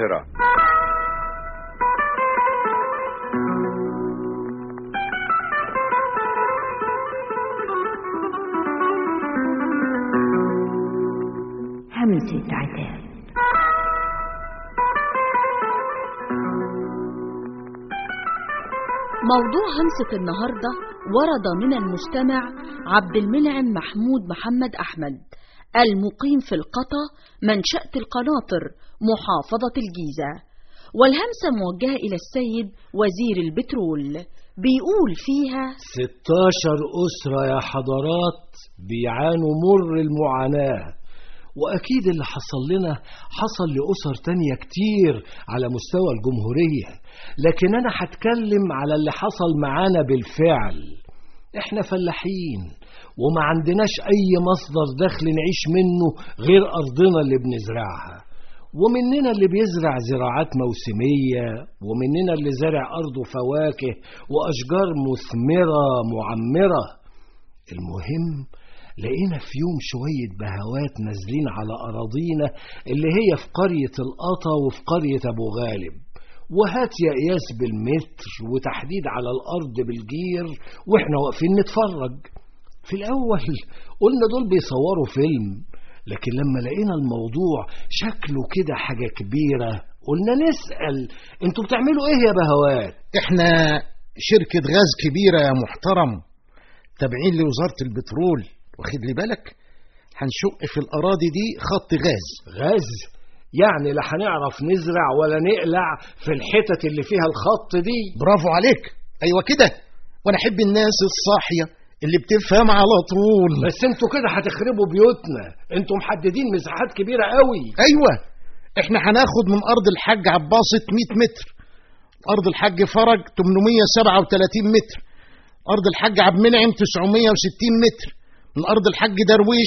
القاهرة همسة عتاب موضوع همسة النهاردة ورد من المستمع عبد المنعم محمود محمد أحمد المقيم في القطا منشأة القناطر محافظة الجيزة والهمسة موجهة إلى السيد وزير البترول بيقول فيها 16 أسرة يا حضرات بيعانوا مر المعاناة وأكيد اللي حصل لنا حصل لأسر تانية كتير على مستوى الجمهورية لكن أنا هتكلم على اللي حصل معانا بالفعل إحنا فلاحين وما عندناش أي مصدر دخل نعيش منه غير أرضنا اللي بنزرعها ومننا اللي بيزرع زراعات موسمية ومننا اللي زرع أرضه فواكه وأشجار مثمرة معمرة المهم لقينا في يوم شوية بهوات نازلين على أراضينا اللي هي في قرية القطا وفي قرية أبو غالب وهات يا قياس بالمتر وتحديد على الأرض بالجير وإحنا واقفين نتفرج في الأول قلنا دول بيصوروا فيلم لكن لما لقينا الموضوع شكله كده حاجة كبيرة قلنا نسأل انتوا بتعملوا ايه يا بهوات احنا شركة غاز كبيرة يا محترم تابعين لوزارة البترول واخد لي بالك هنشق في الأراضي دي خط غاز غاز يعني لا هنعرف نزرع ولا نقلع في الحتت اللي فيها الخط دي برافو عليك أيوة كده وأنا أحب الناس الصاحية اللي بتفهم على طول بس انتوا كده هتخربوا بيوتنا انتوا محددين مساحات كبيرة قوي أيوة احنا هناخد من أرض الحاج عباسط 100 متر أرض الحاج فرج 837 متر أرض الحاج عبد المنعم 960 متر من أرض الحاج درويش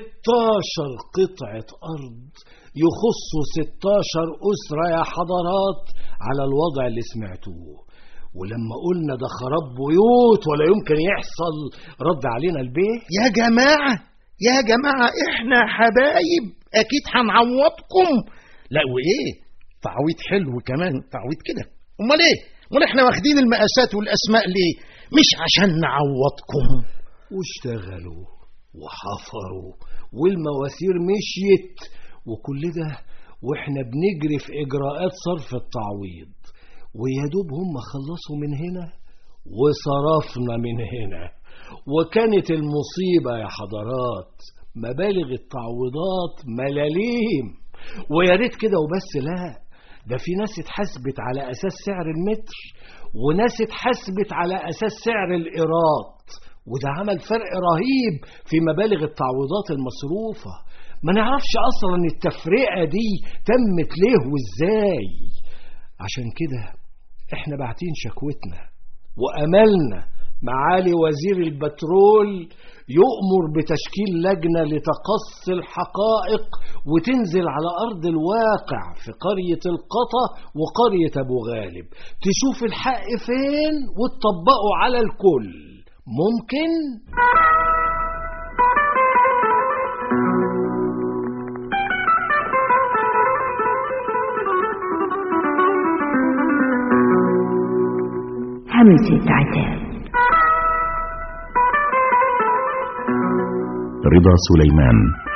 16 قطعة أرض يخصوا 16 أسرة يا حضرات على الوضع اللي سمعتوه ولما قلنا ده خراب بيوت ولا يمكن يحصل رد علينا البيت يا جماعة يا جماعة احنا حبايب أكيد هنعوضكم لا وإيه تعويض حلو كمان تعويض كده أمال إيه أمال احنا واخدين المقاسات والأسماء ليه مش عشان نعوضكم واشتغلوا وحفروا والمواسير مشيت وكل ده واحنا بنجري في اجراءات صرف التعويض ويا دوب هم خلصوا من هنا وصرفنا من هنا وكانت المصيبة يا حضرات مبالغ التعويضات ملاليم ويا ريت كده وبس لا ده في ناس اتحسبت على أساس سعر المتر وناس اتحسبت على أساس سعر الإيراد وده عمل فرق رهيب في مبالغ التعويضات المصروفة ما نعرفش أصلا التفرقة دي تمت ليه وإزاي عشان كده احنا باعتين شكوتنا وأملنا معالي وزير البترول يؤمر بتشكيل لجنة لتقصي الحقائق وتنزل على أرض الواقع في قرية القطا وقرية أبو غالب تشوف الحق فين وتطبقه على الكل ممكن؟ همسة عتاب رضا سليمان